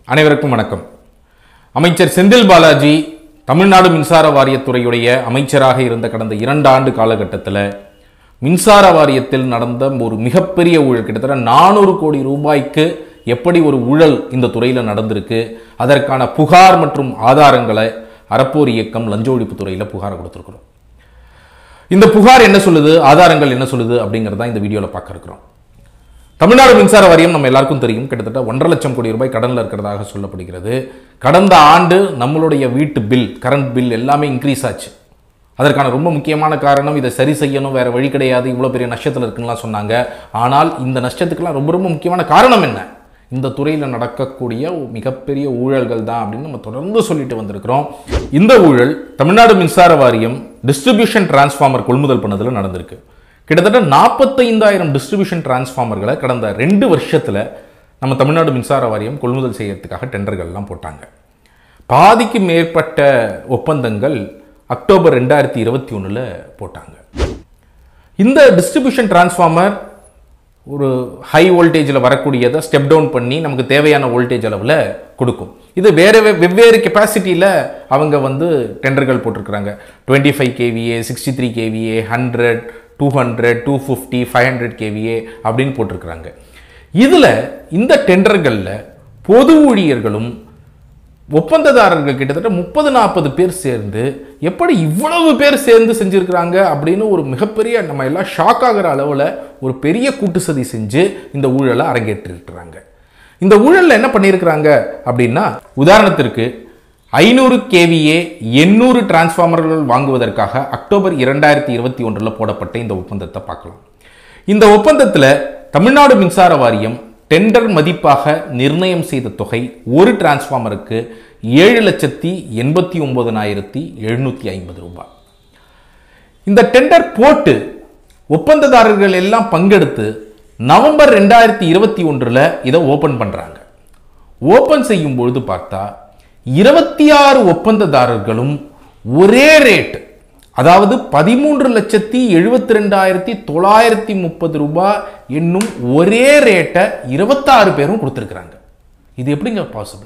அனைவருக்கும் வணக்கம் அமைச்சர் செந்தில் பாலாஜி தமிழ்நாடு மின்சார வாரியத்துறையுடைய அமைச்சராக இருந்த கடந்த இரண்டு ஆண்டு காலகட்டத்தில் மின்சார வாரியத்தில் நடந்த ஒரு மிகப்பெரிய ஊழல் கிட்டத்தட்ட நானூறு கோடி ரூபாய்க்கு எப்படி ஒரு ஊழல் இந்த துறையில் நடந்திருக்கு அதற்கான புகார் மற்றும் ஆதாரங்களை அறப்போர் இயக்கம் லஞ்ச ஒழிப்பு துறையில் புகார் கொடுத்துருக்குறோம் இந்த புகார் என்ன சொல்லுது ஆதாரங்கள் என்ன சொல்லுது அப்படிங்கிறத இந்த வீடியோவில் பார்க்க இருக்கிறோம் தமிழ்நாடு மின்சார வாரியம் நம்ம எல்லாருக்கும் தெரியும் கிட்டத்தட்ட ஒன்றரை லட்சம் கோடி ரூபாய் கடனில் இருக்கிறதாக சொல்லப்படுகிறது கடந்த ஆண்டு நம்மளுடைய வீட்டு பில் கரண்ட் பில் எல்லாமே இன்க்ரீஸ் ஆச்சு அதற்கான ரொம்ப முக்கியமான காரணம் இதை சரி செய்யணும் வேற வழி கிடையாது இவ்வளோ பெரிய நஷ்டத்தில் இருக்குன்னுலாம் சொன்னாங்க ஆனால் இந்த நஷ்டத்துக்கெல்லாம் ரொம்ப ரொம்ப முக்கியமான காரணம் என்ன இந்த துறையில் நடக்கக்கூடிய ஒரு மிகப்பெரிய ஊழல்கள் தான் அப்படின்னு நம்ம தொடர்ந்து சொல்லிட்டு வந்திருக்கிறோம் இந்த ஊழல் தமிழ்நாடு மின்சார வாரியம் டிஸ்ட்ரிபியூஷன் டிரான்ஸ்ஃபார்மர் கொள்முதல் பண்ணதில் நடந்திருக்கு கிட்டத்தட்ட நாற்பத்தைந்தாயிரம் டிஸ்ட்ரிபியூஷன் டிரான்ஸ்ஃபார்மர்களை கடந்த ரெண்டு வருஷத்தில் நம்ம தமிழ்நாடு மின்சார வாரியம் கொள்முதல் செய்யறதுக்காக டெண்டர்கள்லாம் போட்டாங்க பாதிக்கு மேற்பட்ட ஒப்பந்தங்கள் அக்டோபர் ரெண்டாயிரத்தி இருபத்தி ஒன்றில் போட்டாங்க இந்த டிஸ்ட்ரிபியூஷன் டிரான்ஸ்ஃபார்மர் ஒரு ஹை வோல்டேஜில் வரக்கூடியதை ஸ்டெப் டவுன் பண்ணி நமக்கு தேவையான வோல்டேஜ் அளவில் கொடுக்கும் இது வேறு வே- வெவ்வேறு கெப்பாசிட்டியில் அவங்க வந்து டெண்டர்கள் போட்டிருக்கிறாங்க twenty five KVA sixty three KVA hundred two hundred two fifty five hundred KVA அப்படின்னு போட்டிருக்கிறாங்க இதில் இந்த டெண்டர்களில் பொது ஊழியர்களும் ஒப்பந்ததாரர்கள் கிட்டத்தட்ட முப்பது நாற்பது பேர் சேர்ந்து எப்படி இவ்வளவு பேர் சேர்ந்து செஞ்சிருக்கிறாங்க அப்படின்னு ஒரு மிகப்பெரிய நம்ம எல்லாம் ஷாக் ஆகிற அளவில் ஒரு பெரிய கூட்டு சதி செஞ்சு இந்த ஊழலை அரங்கேற்றிருக்கிறாங்க இந்த ஊழலில் என்ன பண்ணியிருக்கிறாங்க அப்படின்னா உதாரணத்திற்கு ஐநூறு கேவிஏ எண்ணூறு டிரான்ஸ்ஃபார்மர்கள் வாங்குவதற்காக அக்டோபர் இரண்டாயிரத்தி இருபத்தி ஒன்றில் போடப்பட்ட இந்த ஒப்பந்தத்தை பார்க்கலாம் இந்த ஒப்பந்தத்தில் தமிழ்நாடு மின்சார வாரியம் டெண்டர் மதிப்பாக நிர்ணயம் செய்த தொகை ஒரு டிரான்ஸ்ஃபார்மருக்கு ஏழு லட்சத்தி எண்பத்தி ஒன்பதனாயிரத்தி எழுநூற்றி ஐம்பது ரூபாய் இந்த டெண்டர் போட்டு ஒப்பந்ததாரர்கள் எல்லாம் பங்கெடுத்து நவம்பர் ரெண்டாயிரத்தி இருபத்தி ஒன்றில் இதை ஓப்பன் பண்ணுறாங்க ஓப்பன் செய்யும் பொழுது பார்த்தா இருபத்தி ஆறு ஒப்பந்ததாரர்களும் ஒரே ரேட் அதாவது பதிமூன்று லட்சத்தி எழுபத்தி ரெண்டாயிரத்தி தொள்ளாயிரத்தி முப்பது ரூபாய் என்னும் ஒரே ரேட்டை இருபத்தாறு பேரும் கொடுத்துருக்குறாங்க இது எப்படிங்க பாசிபிள்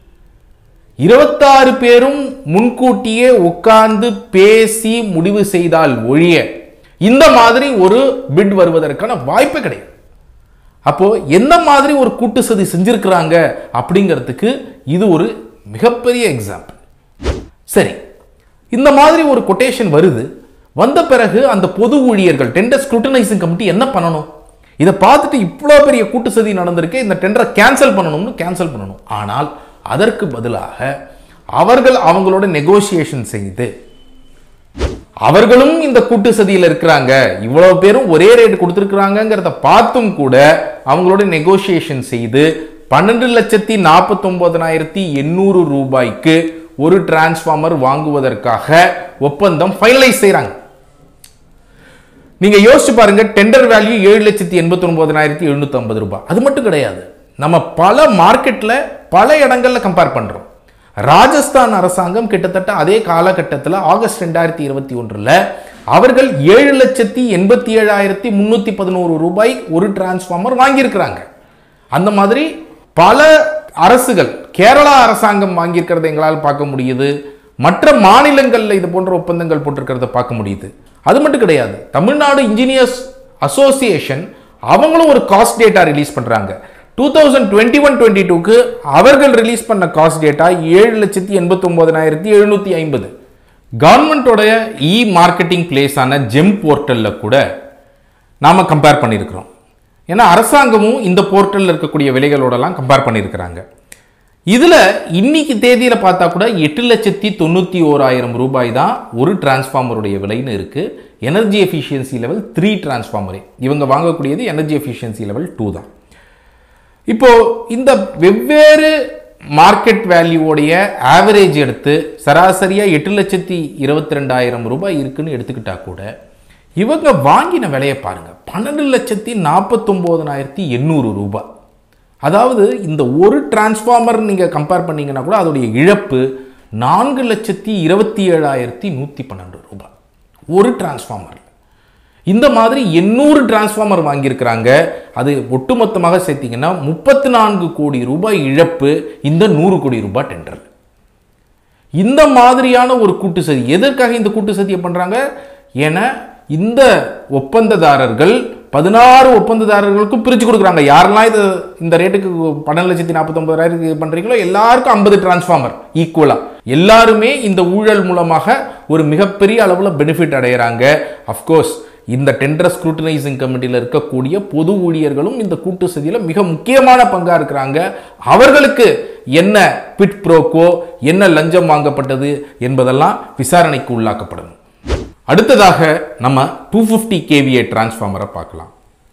இருபத்தாறு பேரும் முன்கூட்டியே உட்கார்ந்து பேசி முடிவு செய்தால் ஒழிய இந்த மாதிரி ஒரு பிட் வருவதற்கான வாய்ப்பே கிடையாது அப்போ எந்த மாதிரி ஒரு கூட்டு சதி செஞ்சிருக்கிறாங்க அப்படிங்கிறதுக்கு இது ஒரு மிகப்பெரிய எக்ஸாம்பிள் சரி இந்த மாதிரி ஒரு கொட்டேஷன் வருது வந்த பிறகு அந்த பொது ஊழியர்கள் டெண்டர் ஸ்க்ரூட்டனைசிங் கமிட்டி என்ன பண்ணணும் இதை பார்த்துட்டு இவ்வளோ பெரிய கூட்டு சதி நடந்திருக்கு இந்த டெண்டரை கேன்சல் பண்ணணும்னு கேன்சல் பண்ணணும் ஆனால் அதற்கு பதிலாக அவர்கள் அவங்களோட நெகோசியேஷன் செய்து அவர்களும் இந்த கூட்டு சதியில் இருக்கிறாங்க இவ்வளவு பேரும் ஒரே ரேட் கொடுத்துருக்குறாங்கிறத பார்த்தும் கூட அவங்களோட நெகோசியேஷன் செய்து பன்னெண்டு லட்சத்தி நாற்பத்தொன்பதனாயிரத்தி எண்ணூறு ரூபாய்க்கு ஒரு டிரான்ஸ்ஃபார்மர் வாங்குவதற்காக ஒப்பந்தம் ஃபைனலைஸ் செய்றாங்க நீங்க யோசிச்சு பாருங்க டெண்டர் வேல்யூ ஏழு லட்சத்தி எண்பத்தி ஒன்பதனாயிரத்தி எழுநூத்தி ஐம்பது ரூபாய் அது மட்டும் கிடையாது நம்ம பல மார்க்கெட்ல பல இடங்கள்ல கம்பேர் பண்றோம் ராஜஸ்தான் அரசாங்கம் கிட்டத்தட்ட அதே காலகட்டத்தில் ஆகஸ்ட் ரெண்டாயிரத்தி இருபத்தி ஒன்றில் அவர்கள் ஏழு லட்சத்தி எண்பத்தி ஏழாயிரத்தி முந்நூற்றி பதினோரு ரூபாய் ஒரு டிரான்ஸ்ஃபார்மர் வாங்கியிருக்கிறாங்க அந்த மாதிரி பல அரசுகள் கேரளா அரசாங்கம் வாங்கியிருக்கிறத எங்களால் பார்க்க முடியுது மற்ற மாநிலங்களில் இது போன்ற ஒப்பந்தங்கள் போட்டிருக்கிறத பார்க்க முடியுது அது மட்டும் கிடையாது தமிழ்நாடு இன்ஜினியர்ஸ் அசோசியேஷன் அவங்களும் ஒரு காஸ்ட் டேட்டா ரிலீஸ் பண்றாங்க two thousand twenty one twenty டூக்கு அவர்கள் ரிலீஸ் பண்ண காஸ்ட் டேட்டா ஏழு லட்சத்தி எண்பத்தி ஒன்பதனாயிரத்தி எழுநூத்தி ஐம்பது கவர்மெண்ட்டோடைய இ மார்க்கெட்டிங் பிளேஸான ஜெம் போர்ட்டலில் கூட நாம கம்பேர் பண்ணியிருக்கிறோம் ஏன்னா அரசாங்கமும் இந்த போர்ட்டலில் இருக்கக்கூடிய விலைகளோடலாம் கம்பேர் பண்ணியிருக்கிறாங்க இதில் இன்னைக்கு தேதியில் பார்த்தா கூட எட்டு லட்சத்தி தொண்ணூற்றி ஓராயிரம் ரூபாய் தான் ஒரு டிரான்ஸ்ஃபார்மருடைய விலைன்னு இருக்கு எனர்ஜி எஃபிஷியன்சி லெவல் த்ரீ டிரான்ஸ்ஃபார்மரே இவங்க வாங்கக்கூடியது எனர்ஜி எஃபிஷியன்சி லெவல் டூ தான் இப்போ இந்த வெவ்வேறு மார்க்கெட் வேல்யூவோடைய ஆவரேஜ் எடுத்து சராசரியா எட்டு லட்சத்தி இருபத்தி ரெண்டாயிரம் ரூபாய் இருக்குன்னு எடுத்துக்கிட்டா கூட இவங்க வாங்கின விலையை பாருங்க பன்னெண்டு லட்சத்தி நாற்பத்தொம்போதனாயிரத்தி எண்ணூறு ரூபாய் அதாவது இந்த ஒரு டிரான்ஸ்ஃபார்மர் நீங்க கம்பேர் பண்ணீங்கன்னா கூட அதோடைய இழப்பு நான்கு லட்சத்தி இருபத்தி ஏழாயிரத்தி நூற்றி பன்னெண்டு ரூபாய் ஒரு டிரான்ஸ்ஃபார்மர் இந்த மாதிரி எண்ணூறு டிரான்ஸ்ஃபார்மர் வாங்கியிருக்கிறாங்க அது ஒட்டுமொத்தமாக சேர்த்தீங்கன்னா முப்பத்தி நான்கு கோடி ரூபாய் இழப்பு இந்த நூறு கோடி ரூபாய் டெண்டர் இந்த மாதிரியான ஒரு கூட்டு சதி எதற்காக இந்த கூட்டு சதியை பண்றாங்க ஏன்னா இந்த ஒப்பந்ததாரர்கள் பதினாறு ஒப்பந்ததாரர்களுக்கும் பிரித்து கொடுக்குறாங்க யாரெல்லாம் இது இந்த ரேட்டுக்கு பன்னெண்டு லட்சத்தி நாற்பத்தொம்பதாயிரத்துக்கு பண்றீங்களோ எல்லாருக்கும் ஐம்பது டிரான்ஸ்ஃபார்மர் ஈக்குவலா எல்லாருமே இந்த ஊழல் மூலமாக ஒரு மிகப்பெரிய அளவில் பெனிஃபிட் அடைகிறாங்க அஃப்கோர்ஸ் இந்த டெண்டர் ஸ்க்ரூட்டனைசிங் கமிட்டியில் இருக்கக்கூடிய பொது ஊழியர்களும் இந்த கூட்டு சதியில் மிக முக்கியமான பங்கா இருக்கிறாங்க அவர்களுக்கு என்ன பிட் ப்ரோக்கோ என்ன லஞ்சம் வாங்கப்பட்டது என்பதெல்லாம் விசாரணைக்கு உள்ளாக்கப்படணும் அடுத்ததாக நம்ம டூ ஃபிஃப்டி கேவிஏ டிரான்ஸ்ஃபார்மரை பார்க்கலாம்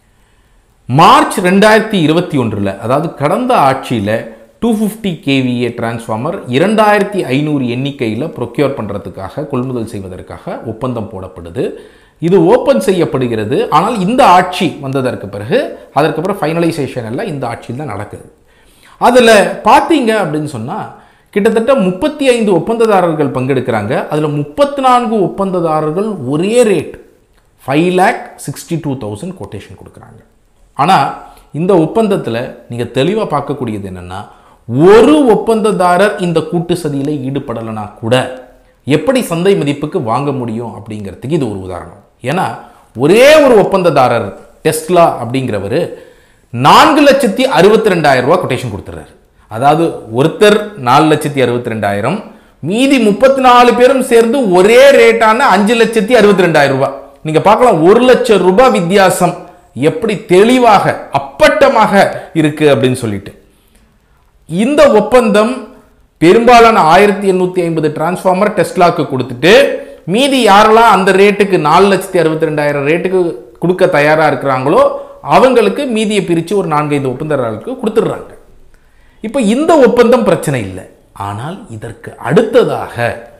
மார்ச் ரெண்டாயிரத்தி இருபத்தி ஒன்றில் அதாவது கடந்த ஆட்சியில் டூ ஃபிஃப்டி கேவிஏ டிரான்ஸ்ஃபார்மர் இரண்டாயிரத்தி ஐநூறு எண்ணிக்கையில் ப்ரொக்யூர் பண்ணுறதுக்காக கொள்முதல் செய்வதற்காக ஒப்பந்தம் போடப்படுது இது ஓப்பன் செய்யப்படுகிறது ஆனால் இந்த ஆட்சி வந்ததற்கு பிறகு அதற்கு பிறகு ஃபைனலைசேஷன் எல்லாம் இந்த ஆட்சியில் தான் நடக்குது அதில் பார்த்தீங்க அப்படின்னு சொன்னால் கிட்டத்தட்ட முப்பத்தி ஐந்து ஒப்பந்ததாரர்கள் பங்கெடுக்கிறாங்க அதில் முப்பத்தி நான்கு ஒப்பந்ததாரர்கள் ஒரே rate five lakh sixty two thousand quotation கொடுக்குறாங்க ஆனால் இந்த ஒப்பந்தத்தில் நீங்கள் தெளிவாக பார்க்கக்கூடியது என்னென்னா ஒரு ஒப்பந்ததாரர் இந்த கூட்டு சதியில் ஈடுபடலைனா கூட எப்படி சந்தை மதிப்புக்கு வாங்க முடியும் அப்படிங்கிறதுக்கு இது ஒரு உதாரணம் ஏன்னா ஒரே ஒரு ஒப்பந்ததாரர் டெஸ்லா அப்படிங்கிறவர் நான்கு லட்சத்தி அறுபத்தி ரெண்டாயிரம் ரூபாய் கொட்டேஷன் கொடுத்துறாரு அதாவது ஒருத்தர் நாலு லட்சத்தி அறுபத்தி ரெண்டாயிரம் மீதி முப்பத்தி நாலு பேரும் சேர்ந்து ஒரே ரேட்டான அஞ்சு லட்சத்தி அறுபத்தி ரெண்டாயிரம் ரூபாய் நீங்க பார்க்கலாம் ஒரு லட்சம் ரூபாய் வித்தியாசம் எப்படி தெளிவாக அப்பட்டமாக இருக்கு அப்படின்னு சொல்லிட்டு இந்த ஒப்பந்தம் பெரும்பாலான ஆயிரத்தி எண்ணூத்தி ஐம்பது டிரான்ஸ்ஃபார்மர் டெஸ்லாக்கு கொடுத்துட்டு மீதி யாரெல்லாம் அந்த ரேட்டுக்கு நாலு லட்சத்தி அறுபத்தி ரெண்டாயிரம் ரேட்டுக்கு கொடுக்க தயாரா இருக்கிறாங்களோ அவங்களுக்கு மீதியை பிரித்து ஒரு நான்கைந்து ஒப்பந்ததாரர்களுக்கு கொடுத்துடுறாங்க இப்போ இந்த ஒப்பந்தம் பிரச்சனை இல்லை ஆனால் இதற்கு அடுத்ததாக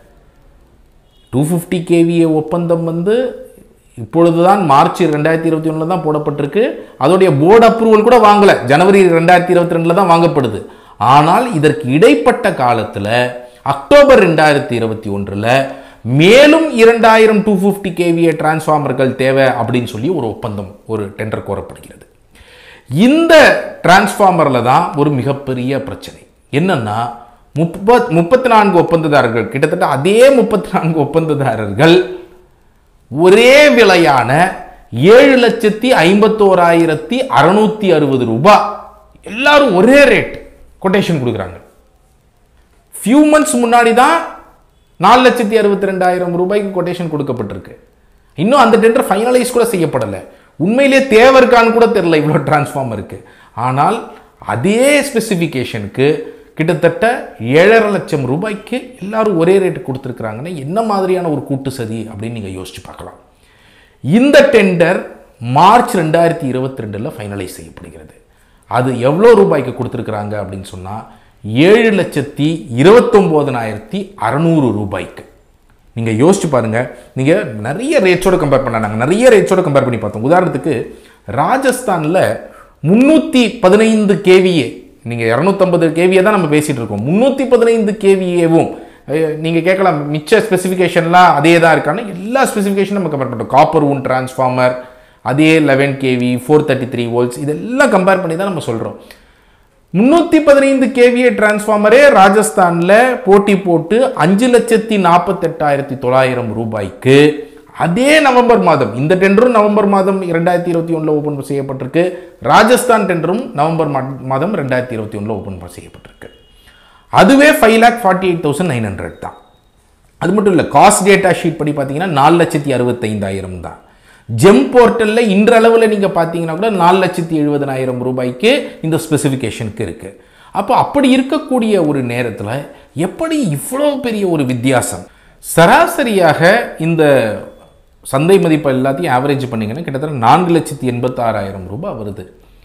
டூ ஃபிஃப்டி கேவிஏ ஒப்பந்தம் வந்து இப்பொழுதுதான் மார்ச் ரெண்டாயிரத்தி இருபத்தி ஒன்றில் தான் போடப்பட்டிருக்கு அதோடைய போர்டு அப்ரூவல் கூட வாங்கலை ஜனவரி ரெண்டாயிரத்தி இருபத்தி ரெண்டில் தான் வாங்கப்படுது ஆனால் இதற்கு இடைப்பட்ட காலத்தில் அக்டோபர் ரெண்டாயிரத்தி இருபத்தி ஒன்றில் மேலும் இரண்டாயிரம் டூ ஃபிஃப்டி கேவிஏ டிரான்ஸ்ஃபார்மர்கள் தேவை அப்படின்னு சொல்லி ஒரு ஒப்பந்தம் ஒரு டெண்டர் கோரப்படுகிறது இந்த டிரான்ஸ்ஃபார்மரில் தான் ஒரு மிகப்பெரிய பிரச்சனை என்னன்னா முப்பத் முப்பத்தி நான்கு ஒப்பந்ததாரர்கள் கிட்டத்தட்ட அதே முப்பத்தி நான்கு ஒப்பந்ததாரர்கள் ஒரே விலையான ஏழு லட்சத்தி ஐம்பத்தோராயிரத்தி அறுநூத்தி அறுபது ரூபாய் எல்லாரும் ஒரே ரேட் கொட்டேஷன் கொடுக்குறாங்க ஃபியூ மந்த்ஸ் முன்னாடி தான் நாலு லட்சத்தி அறுபத்தி ரெண்டாயிரம் ரூபாய்க்கு கொட்டேஷன் கொடுக்கப்பட்டிருக்கு இன்னும் அந்த டெண்டர் ஃபைனலைஸ் கூட செய்யப்படலை உண்மையிலே தேவை இருக்கான்னு கூட தெரியல இவ்வளோ டிரான்ஸ்ஃபார்மருக்கு ஆனால் அதே ஸ்பெசிஃபிகேஷனுக்கு கிட்டத்தட்ட ஏழரை லட்சம் ரூபாய்க்கு எல்லாரும் ஒரே ரேட்டு கொடுத்துருக்குறாங்கன்னா என்ன மாதிரியான ஒரு கூட்டு சதி அப்படின்னு நீங்கள் யோசிச்சு பார்க்கலாம் இந்த டெண்டர் மார்ச் ரெண்டாயிரத்தி இருபத்தி ரெண்டில் ஃபைனலைஸ் செய்யப்படுகிறது அது எவ்வளோ ரூபாய்க்கு கொடுத்துருக்குறாங்க அப்படின்னு சொன்னால் ஏழு லட்சத்தி இருபத்தொம்போதனாயிரத்தி அறநூறு ரூபாய்க்கு நீங்கள் யோசிச்சு பாருங்க நீங்கள் நிறைய ரேட்ஸோட கம்பேர் பண்ண நாங்கள் நிறைய ரேட்ஸோட கம்பேர் பண்ணி பார்த்தோம் உதாரணத்துக்கு ராஜஸ்தானில் முந்நூற்றி பதினைந்து கேவிஏ நீங்கள் இரநூத்தம்பது கேவியை தான் நம்ம பேசிகிட்டு இருக்கோம் முந்நூற்றி பதினைந்து கேவிஏவும் நீங்கள் கேட்கலாம் மிச்ச ஸ்பெசிஃபிகேஷன்லாம் அதே தான் இருக்கான்னு எல்லா ஸ்பெசிஃபிகேஷனும் நம்ம கம்பேர் பண்ணுறோம் காப்பர் ஊன் டிரான்ஸ்ஃபார்மர் அதே eleven KV four thirty three volts இதெல்லாம் கம்பேர் பண்ணி தான் நம்ம சொல்கிறோம் முந்நூற்றி பதினைந்து கேவிஏ டிரான்ஸ்ஃபார்மரே ராஜஸ்தானில் போட்டி போட்டு அஞ்சு லட்சத்தி நாற்பத்தெட்டாயிரத்தி தொள்ளாயிரம் ரூபாய்க்கு அதே நவம்பர் மாதம் இந்த டெண்டரும் நவம்பர் மாதம் இரண்டாயிரத்தி இருபத்தி ஒன்றில் ஓப்பன் செய்யப்பட்டிருக்கு ராஜஸ்தான் டெண்டரும் நவம்பர் மா- மாதம் ரெண்டாயிரத்தி இருபத்தி ஒன்றில் ஓப்பன் செய்யப்பட்டிருக்கு அதுவே five lakh forty eight thousand nine hundred தான் அது மட்டும் இல்லை காஸ்ட் டேட்டா ஷீட் படி பார்த்தீங்கன்னா நாலு லட்சத்தி அறுபத்தைந்தாயிரம் தான் ஜெம் போர்ட்டலில் இன்றளவில் நீங்கள் பார்த்தீங்கன்னா கூட நாலு லட்சத்தி எழுபதனாயிரம் ரூபாய்க்கு இந்த ஸ்பெசிஃபிகேஷனுக்கு இருக்குது அப்போ அப்படி இருக்கக்கூடிய ஒரு நேரத்தில் எப்படி இவ்வளோ பெரிய ஒரு வித்தியாசம் சராசரியாக இந்த சந்தை மதிப்பு எல்லாத்தையும் ஆவரேஜ் பண்ணீங்கன்னா கிட்டத்தட்ட நான்கு லட்சத்தி எண்பத்தாறாயிரம் ரூபாய் வருது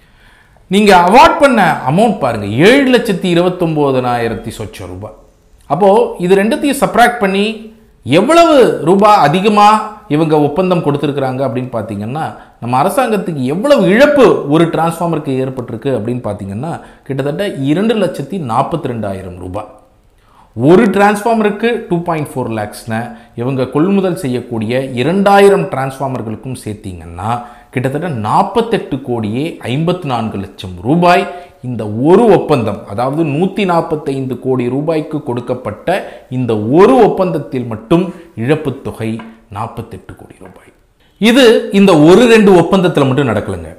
நீங்கள் அவார்ட் பண்ண அமௌண்ட் பாருங்க ஏழு லட்சத்தி இருபத்தொம்போதனாயிரத்தி சொச்ச ரூபாய் அப்போது இது ரெண்டுத்தையும் சப்ராக்ட் பண்ணி எவ்வளவு ரூபாய் அதிகமாக இவங்க ஒப்பந்தம் கொடுத்துருக்குறாங்க அப்படின்னு பார்த்தீங்கன்னா நம்ம அரசாங்கத்துக்கு எவ்வளவு இழப்பு ஒரு டிரான்ஸ்ஃபார்மருக்கு ஏற்பட்டிருக்கு அப்படின்னு பார்த்தீங்கன்னா கிட்டத்தட்ட இரண்டு லட்சத்தி நாற்பத்தி ரெண்டாயிரம் ரூபாய் ஒரு டிரான்ஸ்ஃபார்மருக்கு டூ பாயிண்ட் ஃபோர் லேக்ஸ்னா இவங்க கொள்முதல் செய்யக்கூடிய இரண்டாயிரம் டிரான்ஸ்ஃபார்மர்களுக்கும் சேர்த்தீங்கன்னா கிட்டத்தட்ட நாற்பத்தெட்டு கோடியே ஐம்பத்தி நான்கு லட்சம் ரூபாய் இந்த ஒரு ஒப்பந்தம் அதாவது நூற்றி நாற்பத்தைந்து கோடி ரூபாய்க்கு கொடுக்கப்பட்ட இந்த ஒரு ஒப்பந்தத்தில் மட்டும் இழப்புத் தொகை நாற்பத்தெட்டு கோடி ரூபாய் இது இந்த ஒரு ரெண்டு ஒப்பந்தத்தில் மட்டும் நடக்கலைங்க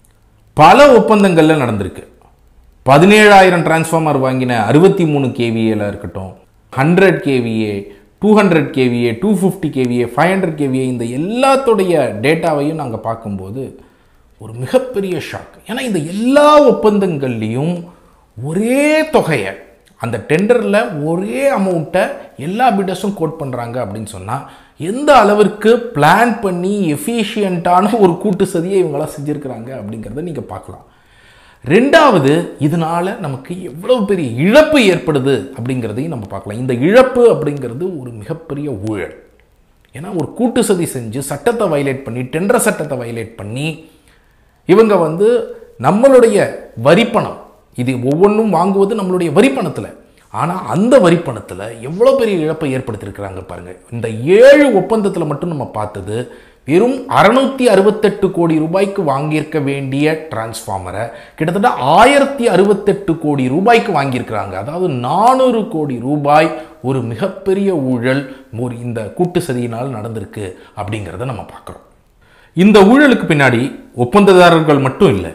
பல ஒப்பந்தங்கள்ல நடந்திருக்கு பதினேழாயிரம் டிரான்ஸ்ஃபார்மர் வாங்கின அறுபத்தி மூணு கேவிஏல இருக்கட்டும் hundred KVA two hundred KVA two fifty KVA five hundred KVA இந்த எல்லாத்துடைய டேட்டாவையும் நாங்கள் பார்க்கும்போது ஒரு மிகப்பெரிய ஷாக் ஏன்னா இந்த எல்லா ஒப்பந்தங்கள்லேயும் ஒரே தொகையை அந்த டெண்டரில் ஒரே அமௌண்ட்டை எல்லா பிடர்ஸும் கோட் பண்ணுறாங்க அப்படின்னு சொன்னால் எந்த அளவிற்கு பிளான் பண்ணி எஃபிஷியண்ட்டான ஒரு கூட்டு சதியை இவங்களாம் செஞ்சுருக்கிறாங்க அப்படிங்கிறத நீங்கள் பார்க்கலாம் ரெண்டாவது இதனால நமக்கு எவ்வளவு பெரிய இழப்பு ஏற்படுது அப்படிங்கிறதையும் நம்ம பார்க்கலாம் இந்த இழப்பு அப்படிங்கிறது ஒரு மிகப்பெரிய ஊழல் ஏன்னா ஒரு கூட்டு சதி செஞ்சு சட்டத்தை வயலேட் பண்ணி டெண்டர் சட்டத்தை வயலேட் பண்ணி இவங்க வந்து நம்மளுடைய வரிப்பணம் இது ஒவ்வொன்றும் வாங்குவது நம்மளுடைய வரிப்பணத்தில் ஆனால் அந்த வரிப்பணத்தில் எவ்வளோ பெரிய இழப்பை ஏற்படுத்தியிருக்கிறாங்க பாருங்கள் இந்த ஏழு ஒப்பந்தத்தில் மட்டும் நம்ம பார்த்தது வெறும் அறுநூத்தி அறுபத்தெட்டு கோடி ரூபாய்க்கு வாங்கியிருக்க வேண்டிய டிரான்ஸ்ஃபார்மரை கிட்டத்தட்ட ஆயிரத்தி அறுபத்தெட்டு கோடி ரூபாய்க்கு வாங்கியிருக்கிறாங்க அதாவது நானூறு கோடி ரூபாய் ஒரு மிகப்பெரிய ஊழல் ஒரு இந்த கூட்டு சதியினால் நடந்திருக்கு அப்படிங்கிறத நம்ம பார்க்குறோம் இந்த ஊழலுக்கு பின்னாடி ஒப்பந்ததாரர்கள் மட்டும் இல்லை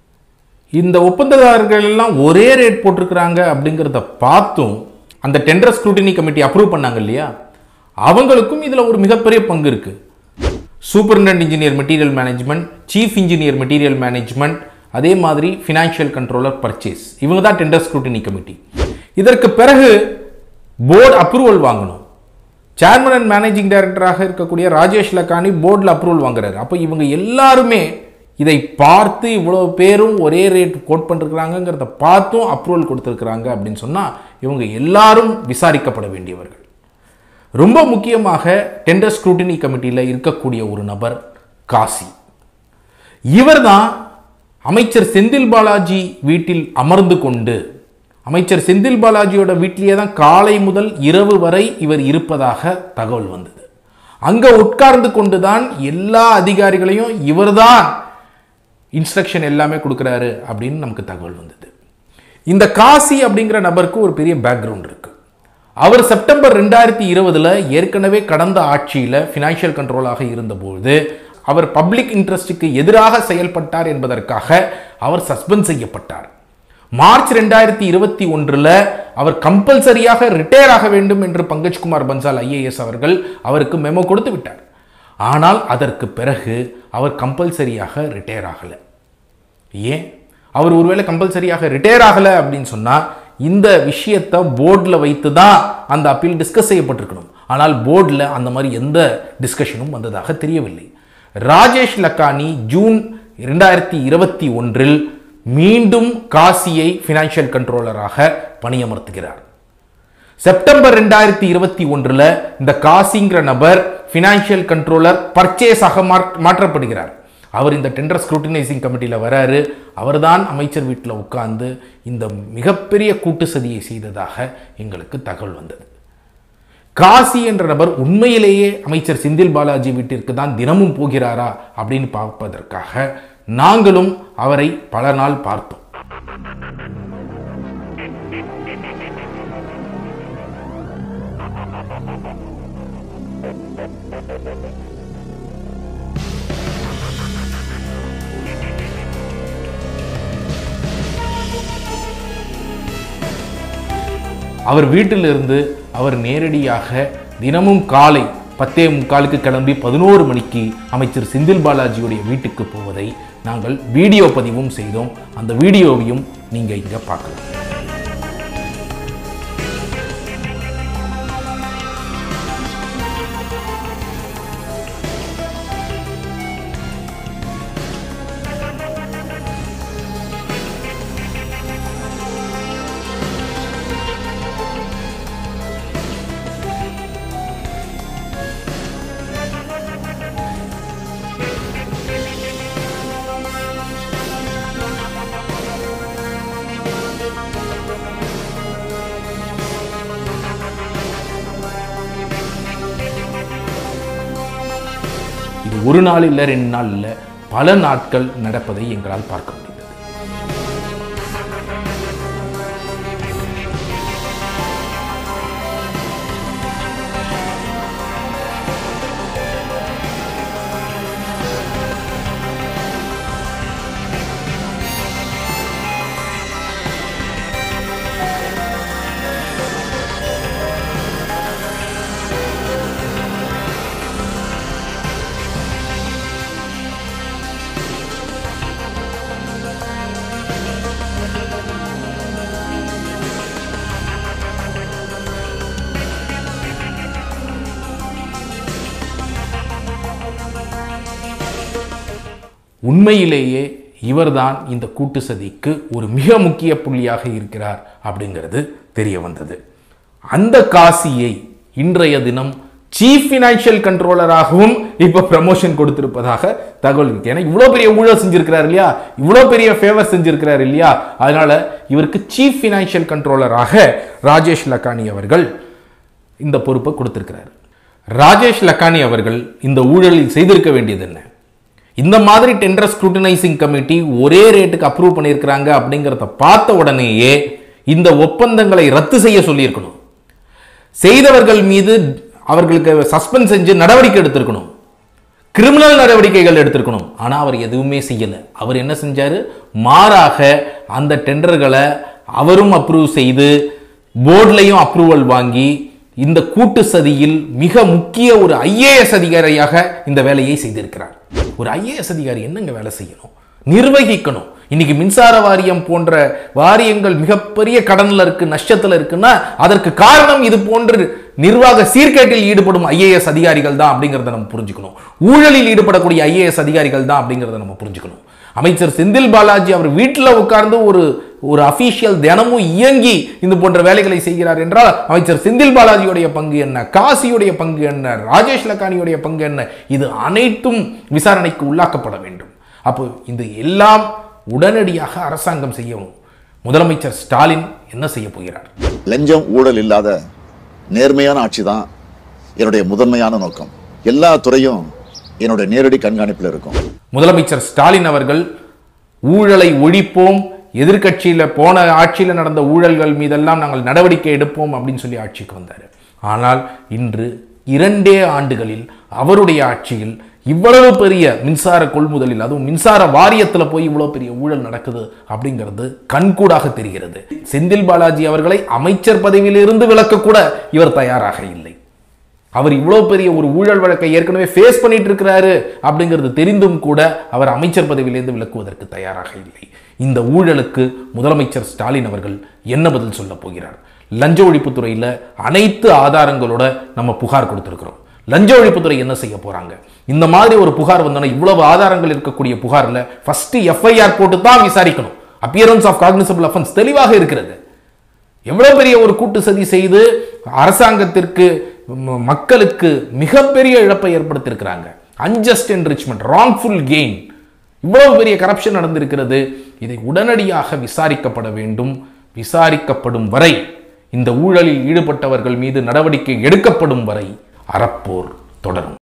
இந்த ஒப்பந்ததாரர்கள் எல்லாம் ஒரே ரேட் போட்டிருக்கிறாங்க அப்படிங்கிறத பார்த்தும் அந்த டெண்டர் ஸ்க்ரூட்டினி கமிட்டி அப்ரூவ் பண்ணாங்க இல்லையா அவங்களுக்கும் இதில் ஒரு மிகப்பெரிய பங்கு இருக்கு superintendent engineer material management chief engineer material management அதே மாதிரி ஃபினான்ஷியல் கண்ட்ரோலர் பர்ச்சேஸ் இவங்க தான் டெண்டர் ஸ்க்ரூட்டினி கமிட்டி இதற்கு பிறகு போர்டு அப்ரூவல் வாங்கணும் சேர்மன் அண்ட் மேனேஜிங் டைரக்டராக இருக்கக்கூடிய ராஜேஷ் லக்கானி போர்டில் அப்ரூவல் வாங்குறாரு அப்போ இவங்க எல்லாருமே இதை பார்த்து இவ்வளோ பேரும் ஒரே ரேட் கோட் பண்ணிருக்கிறாங்கங்கிறத பார்த்தும் அப்ரூவல் கொடுத்துருக்குறாங்க அப்படின்னு சொன்னால் இவங்க எல்லாரும் விசாரிக்கப்பட வேண்டியவர்கள் ரொம்ப முக்கியமாக டெண்டர் ஸ்க்ரூட்டினி கமிட்டியில் இருக்கக்கூடிய ஒரு நபர் காசி இவர்தான் அமைச்சர் செந்தில் பாலாஜி வீட்டில் அமர்ந்து கொண்டு அமைச்சர் செந்தில் பாலாஜியோட வீட்டிலேயே தான் காலை முதல் இரவு வரை இவர் இருப்பதாக தகவல் வந்தது அங்க உட்கார்ந்து கொண்டுதான் எல்லா அதிகாரிகளையும் இவர்தான் இன்ஸ்ட்ரக்ஷன் எல்லாமே கொடுக்குறாரு அப்படின்னு நமக்கு தகவல் வந்தது இந்த காசி அப்படிங்கிற நபருக்கு ஒரு பெரிய பேக்ரவுண்ட் இருக்கு அவர் செப்டம்பர் ரெண்டாயிரத்தி இருபதுல ஏற்கனவே கடந்த ஆட்சியில் ஃபினான்ஷியல் கண்ட்ரோலாக இருந்தபோது அவர் பப்ளிக் இன்ட்ரெஸ்டுக்கு எதிராக செயல்பட்டார் என்பதற்காக அவர் சஸ்பெண்ட் செய்யப்பட்டார் மார்ச் ரெண்டாயிரத்தி இருபத்தி ஒன்றில் அவர் கம்பல்சரியாக ரிட்டையர் ஆக வேண்டும் என்று பங்கஜ்குமார் பன்சால் ஐஏஎஸ் அவர்கள் அவருக்கு மெமோ கொடுத்து விட்டார் ஆனால் அதற்கு பிறகு அவர் கம்பல்சரியாக ரிட்டையர் ஆகலை ஏன் அவர் ஒருவேளை கம்பல்சரியாக ரிட்டையர் ஆகலை அப்படின்னு சொன்னால் இந்த விஷயத்தை போர்டில் வைத்து தான் அந்த அப்பீல் டிஸ்கஸ் செய்யப்பட்டிருக்கணும் ஆனால் போர்டில் அந்த மாதிரி எந்த டிஸ்கஷனும் வந்ததாக தெரியவில்லை ராஜேஷ் லக்கானி ஜூன் இரண்டாயிரத்தி இருபத்தி ஒன்றில் மீண்டும் காசியை ஃபினான்ஷியல் கண்ட்ரோலராக பணியமர்த்துகிறார் செப்டம்பர் ரெண்டாயிரத்தி இருபத்தி ஒன்றில் இந்த காசிங்கிற நபர் ஃபினான்ஷியல் கண்ட்ரோலர் பர்ச்சேஸாக மாற்றப்படுகிறார் அவர் இந்த டெண்டர் ஸ்க்ரூட்டினைசிங் கமிட்டியில் வராரு அவர்தான் அமைச்சர் வீட்டில் உட்கார்ந்து இந்த மிகப்பெரிய கூட்டு சதியை செய்ததாக எங்களுக்கு தகவல் வந்தது காசி என்ற நபர் உண்மையிலேயே அமைச்சர் செந்தில் பாலாஜி வீட்டிற்கு தான் தினமும் போகிறாரா அப்படின்னு பார்ப்பதற்காக நாங்களும் அவரை பல நாள் பார்த்தோம் அவர் வீட்டிலிருந்து அவர் நேரடியாக தினமும் காலை பத்தே முக்காலுக்கு கிளம்பி பதினோரு மணிக்கு அமைச்சர் செந்தில் பாலாஜியுடைய வீட்டுக்கு போவதை நாங்கள் வீடியோ பதிவும் செய்தோம் அந்த வீடியோவையும் நீங்கள் இங்கே பார்க்கலாம் இது ஒரு நாள் இல்லை ரெண்டு நாள் இல்லை பல நாட்கள் நடப்பதை எங்களால் பார்க்க முடிந்தது உண்மையிலேயே இவர்தான் இந்த கூட்டு சதிக்கு ஒரு மிக முக்கிய புள்ளியாக இருக்கிறார் அப்படிங்கிறது தெரிய வந்தது அந்த காசியை இன்றைய தினம் சீஃப் ஃபினான்ஷியல் கண்ட்ரோலராகவும் இப்ப ப்ரமோஷன் கொடுத்திருப்பதாக தகவல் இருக்கு ஏன்னா இவ்வளோ பெரிய ஊழல் செஞ்சிருக்கிறார் இல்லையா இவ்வளோ பெரிய ஃபேவர் செஞ்சிருக்கிறார் இல்லையா அதனால இவருக்கு சீஃப் ஃபினான்ஷியல் கண்ட்ரோலராக ராஜேஷ் லக்கானி அவர்கள் இந்த பொறுப்பை கொடுத்திருக்கிறார் ராஜேஷ் லக்கானி அவர்கள் இந்த ஊழலில் செய்திருக்க வேண்டியது என்ன இந்த மாதிரி டெண்டர் ஸ்க்ரூட்டனைசிங் கமிட்டி ஒரே ரேட்டுக்கு அப்ரூவ் பண்ணியிருக்கிறாங்க அப்படிங்கிறத பார்த்த உடனேயே இந்த ஒப்பந்தங்களை ரத்து செய்ய சொல்லியிருக்கணும் செய்தவர்கள் மீது அவர்களுக்கு சஸ்பெண்ட் செஞ்சு நடவடிக்கை எடுத்திருக்கணும் கிரிமினல் நடவடிக்கைகள் எடுத்திருக்கணும் ஆனால் அவர் எதுவுமே செய்யலை அவர் என்ன செஞ்சார் மாறாக அந்த டெண்டர்களை அவரும் அப்ரூவ் செய்து போர்ட்லையும் அப்ரூவல் வாங்கி இந்த கூட்டு சதியில் மிக முக்கிய ஒரு ஐஏஎஸ் அதிகாரியாக இந்த வேலையை செய்திருக்கிறார் ஒரு ஐஏஎஸ் அதிகாரி என்னங்க வேலை செய்யணும் நிர்வகிக்கணும் இன்னைக்கு மின்சார வாரியம் போன்ற வாரியங்கள் மிகப்பெரிய கடன்ல இருக்கு நஷ்டத்துல இருக்குன்னா அதற்கு காரணம் இது போன்று நிர்வாக சீர்கேட்டில் ஈடுபடும் ஐஏஎஸ் அதிகாரிகள் தான் அப்படிங்கிறத நம்ம புரிஞ்சுக்கணும் ஊழலில் ஈடுபடக்கூடிய ஐஏஎஸ் அதிகாரிகள் தான் அப்படிங்கிறத நம்ம புரிஞ்சுக்கணும் அமைச்சர் செந்தில் பாலாஜி அவர் வீட்டில் உட்கார்ந்து ஒரு ஒரு அபிஷியல் தினமும் இயங்கி இந்த போன்ற வேலைகளை செய்கிறார் என்றால் அமைச்சர் செந்தில் பாலாஜியுடைய பங்கு என்ன காசியுடைய பங்கு என்ன ராஜேஷ் லக்கானியுடைய பங்கு என்ன இது அனைத்தும் விசாரணைக்கு உள்ளாக்கப்பட வேண்டும் அப்போ இந்த எல்லாம் உடனடியாக அரசாங்கம் செய்யணும் முதலமைச்சர் ஸ்டாலின் என்ன செய்ய போகிறார் லஞ்சம் ஊழல் இல்லாத நேர்மையான ஆட்சி தான் என்னுடைய முதன்மையான நோக்கம் எல்லா துறையும் என்னுடைய நேரடி கண்காணிப்பில் இருக்கும் முதலமைச்சர் ஸ்டாலின் அவர்கள் ஊழலை ஒழிப்போம் எதிர்க்கட்சியில போன ஆட்சியில நடந்த ஊழல்கள் மீதெல்லாம் நாங்கள் நடவடிக்கை எடுப்போம் அப்படின்னு சொல்லி ஆட்சிக்கு வந்தார் ஆனால் இன்று இரண்டே ஆண்டுகளில் அவருடைய ஆட்சியில் இவ்வளவு பெரிய மின்சார கொள்முதலில் அதுவும் மின்சார வாரியத்தில் போய் இவ்வளவு பெரிய ஊழல் நடக்குது அப்படிங்கிறது கண்கூடாக தெரிகிறது செந்தில் பாலாஜி அவர்களை அமைச்சர் பதவியிலிருந்து விலக்க கூட இவர் தயாராக இல்லை அவர் இவ்வளோ பெரிய ஒரு ஊழல் வழக்கை ஏற்கனவே ஃபேஸ் பண்ணிட்டு இருக்கிறாரு அப்படிங்கிறது தெரிந்தும் கூட அவர் அமைச்சர் பதவியிலிருந்து விலக்குவதற்கு தயாராக இல்லை இந்த ஊழலுக்கு முதலமைச்சர் ஸ்டாலின் அவர்கள் என்ன பதில் சொல்ல போகிறார் லஞ்ச ஒழிப்புத்துறையில் அனைத்து ஆதாரங்களோட நம்ம புகார் கொடுத்துருக்கிறோம் லஞ்ச ஒழிப்புத்துறை என்ன செய்ய போறாங்க இந்த மாதிரி ஒரு புகார் வந்தோன்னா இவ்வளவு ஆதாரங்கள் இருக்கக்கூடிய புகார்ல ஃபர்ஸ்ட் எஃப்ஐஆர் போட்டு தான் விசாரிக்கணும் அப்பியரன்ஸ் ஆஃப் காக்னிசபிள் அஃபென்ஸ் தெளிவாக இருக்கிறது எவ்வளவு பெரிய ஒரு கூட்டு சதி செய்து அரசாங்கத்திற்கு ம- மக்களுக்கு மிகப்பெரிய இழப்பை ஏற்படுத்தியிருக்கிறாங்க அன்ஜஸ்ட் என்ரிச்மெண்ட் ராங்ஃபுல் கெயின் இவ்வளவு பெரிய கரப்ஷன் நடந்திருக்கிறது இதை உடனடியாக விசாரிக்கப்பட வேண்டும் விசாரிக்கப்படும் வரை இந்த ஊழலில் ஈடுபட்டவர்கள் மீது நடவடிக்கை எடுக்கப்படும் வரை அறப்போர் தொடரும்